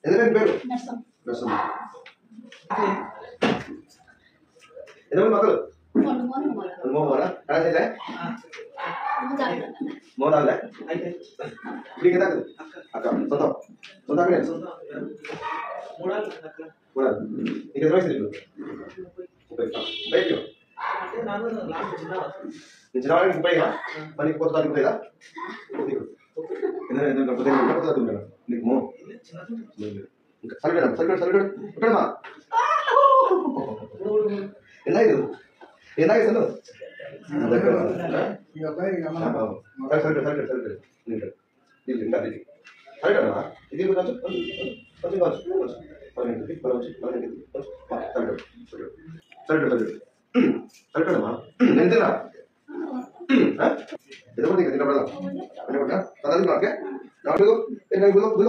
ఎందుకంటే పేరు నర్సం నరసమ్మ ఎందుకంటే మక్కలు మొన్న మొన్న మొన్న మోహమరా కాసేలే ముందు మోదాలే ఇప్పుడు ఇంకా తాకదు అక్క సొంతం సొంత అక్కడే మూడాలు అక్కడ కూడా నీకు ఎంత వయసు నీకు ముప్పై బయట అంటే నాకు లాస్ట్ చిన్న నేను చిన్నవాడికి ముప్పై మరి నీకు కొత్త తారీఖు లేదా నీకు ఎందుకంటే ఎందుకంటే కొత్త తారీఖు కొత్త తారీఖు ఉంటాను నీకు మో చిన్న ఇంకా సరిగడ సరిగడ సరిగడ ఇక్కడమ్మా ఎలా ఇది ఎలా ఇస్తాను ఈ అబ్బాయి గమనం సరిగడ సరిగడ సరిగడ నీళ్ళు నీళ్ళు ఇంకా ఇది సరిగడమ్మా ఇది కొంచెం కొంచెం కొంచెం కొంచెం పదిహేను పదవచ్చు పదిహేను సరిగడ సరిగడ సరిగడ సరిగడమ్మా నేను తిన్నా ఎదురు నీకు తినబడదా అనుకుంటా పదాలు నాకే నాకు என்ன గులో గులో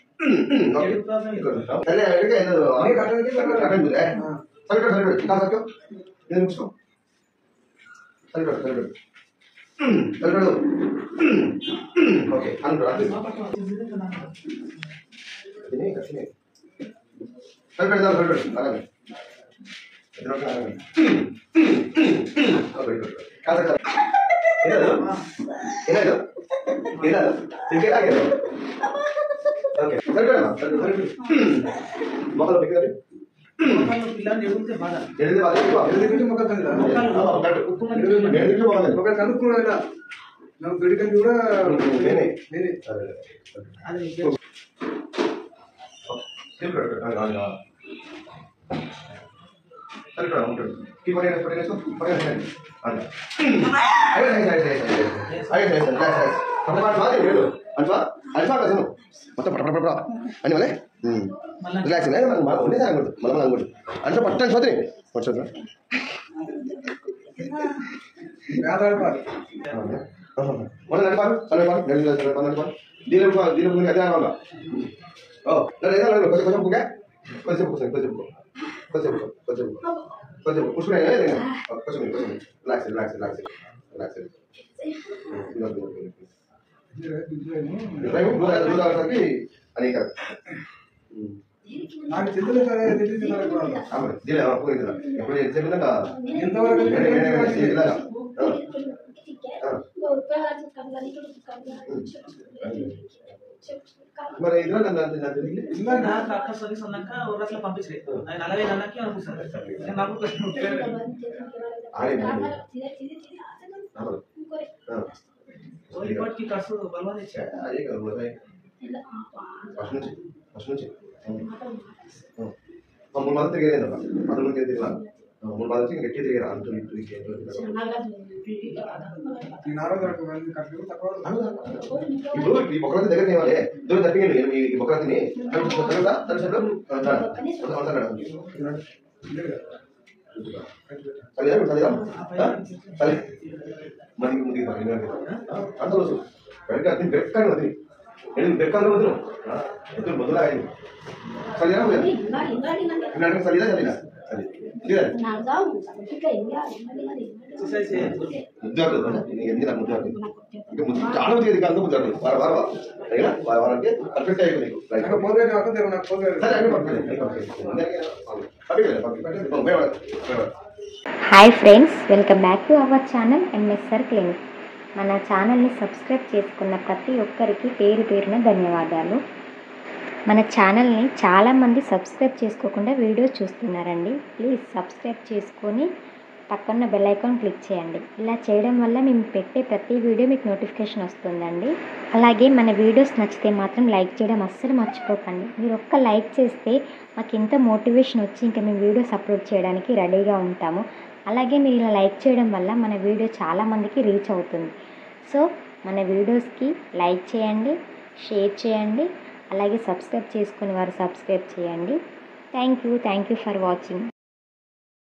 అరే అడిగే ఏదో నీకు అక్కడ నుంచి ఇక్కడ అక్కడ సరిగ్గా సరిగ్గా ఇంకా సరిగ్గా నేను చూసుకో సరిగ్గా సరిగ్గా సరిగ్గా ఓకే అనుకుంటా తిని తిని సరిగ్గా సరిగ్గా అలాగే ఎదురు అలాగే ఓకే కాదు కాదు ఏనాడు ఏనాడు ఏనాడు తిరిగేలా ఓకే సరిగ్గా సరిగ్గా సరిగ్గా మొక్కలు పెట్టుకోండి పిల్లల్ని ఎడుగుతే బాధ ఎనిమిది వాళ్ళు ఎక్కువ. ఎనిమిది నుంచి మొక్క కంది ఆ, కరెక్ట్. ఎనిమిదింటికి పోవాలి. ఒక కనుక్కున్నా ఇలా నాకు పిడికంది కూడా నేనే. నేనే సరే. అది ఇక్కడ, ఇక్కడ, అది, అది, ఆ. సరే, ఇక్కడ ఉంటాడు. కీ పడేయండి, పడేయండి, పడేయండి, పడేయండి. అది. అయ్యో, సరే, సరే, సరే, సరే, సరే. అయ్యో, సరే, సరే, సరే, సరే. పట్ట, పట్ట, పట్ట, ఏడు. అల్ఫా, అల్ఫా కదా, నువ్వు. మొత్తం పట్ట, పట్ట, పట్ట. అని వలే? ఉమ్. రిలాక్స్ లేదు మనం మనం ఉండేది అనుకోండి మనం అనుకోండి అంటే పట్టని సోదరి పట్టు వేదాడపాలి మొన్న నడిపారు నడిపారు నడిపారు నడిపారు దీని దీని ముందు అదే అనాలా ఓ నన్ను ఏదో లేదు కొంచెం కొంచెం పుగా కొంచెం కొంచెం కొంచెం కొంచెం కొంచెం కొంచెం పుష్ప కొంచెం కొంచెం రిలాక్స్ రిలాక్స్ రిలాక్స్ రిలాక్స్ దూరాలకి అనేక నాకు తెలియదు సరే తెలియదు సరే కూడా దీని పూరించిన ఎప్పుడు చెప్పినాక ఎంతవరకు మరి ఇదిలో నన్ను నన్ను నన్ను తెలియదు. ఇలా నా నాకు అక్క సర్వీస్ అన్నాక ఒక అట్లా పంపించలే ఆయన నలభై నెలలకి అనుకుంటున్నాను నేను నాకు కొంచెం అవును. ఆ. ఇప్పటికి ఖర్చు బలవాన్ ఛే, అదే కదా మరి. ఫస్ట్ నుంచి ఫస్ట్ నుంచి ఆ, మూడు మంది తిరిగారు పది మంది తిరిగినా మూడు మంది నుంచి గట్టి తిరిగారు అంటూ ఇటు ఇటు ఇటు ఇటు. నేను ఆరోగ్యం కరెక్ట్ తక్కువ ఇప్పుడు ఈ బొక్కలకి దగ్గర తేవాలి దూరం తప్పించండి ఈ ఈ బొక్కలకి తరుగుతా తడిసేపు చదివా చదివా చదివి మరి ముందుకు అంత రోజు బయటకు అతని బెక్కని వదిలి నేను బెక్కలు వదిలు ఎదురు మొదలు ఆయన చదివా ఇన్నాడు చదివా చదివా చదివా ఎక్సర్సైజ్ చేయొచ్చు ముద్దాడు ఎందుకు నాకు ముద్దాడు ఇంకా ముద్దు చాలా మంది ఇది కాదు ముద్దాడు వార వార అయినా వార వారానికి పర్ఫెక్ట్ అయిపోయింది నీకు రైట్ నాకు పోతే నాకు తెలియదు నాకు పోతే సరే అన్ని పంపించండి అన్ని పంపించండి అందరికీ పంపించండి పంపించండి భయపడ భయపడ hi friends welcome back to our channel MSR clinic మన ఛానల్ని సబ్స్క్రైబ్ చేసుకున్న ప్రతి ఒక్కరికి పేరు పేరున ధన్యవాదాలు మన ఛానల్ని చాలామంది సబ్స్క్రైబ్ చేసుకోకుండా వీడియోస్ చూస్తున్నారండి ప్లీజ్ సబ్స్క్రైబ్ చేసుకొని పక్కన బెల్ ఐకాన్ క్లిక్ చేయండి ఇలా చేయడం వల్ల మేము పెట్టే ప్రతి వీడియో మీకు నోటిఫికేషన్ వస్తుందండి అలాగే మన వీడియోస్ నచ్చితే మాత్రం లైక్ చేయడం అస్సలు మర్చిపోకండి మీరు ఒక్క లైక్ చేస్తే మాకు ఎంత మోటివేషన్ వచ్చి ఇంకా మేము వీడియోస్ అప్లోడ్ చేయడానికి రెడీగా ఉంటాము అలాగే మీరు ఇలా లైక్ చేయడం వల్ల మన వీడియో చాలామందికి రీచ్ అవుతుంది సో మన వీడియోస్కి లైక్ చేయండి షేర్ చేయండి అలాగే సబ్స్క్రైబ్ చేసుకుని వారు సబ్స్క్రైబ్ చేయండి thank you thank you for watching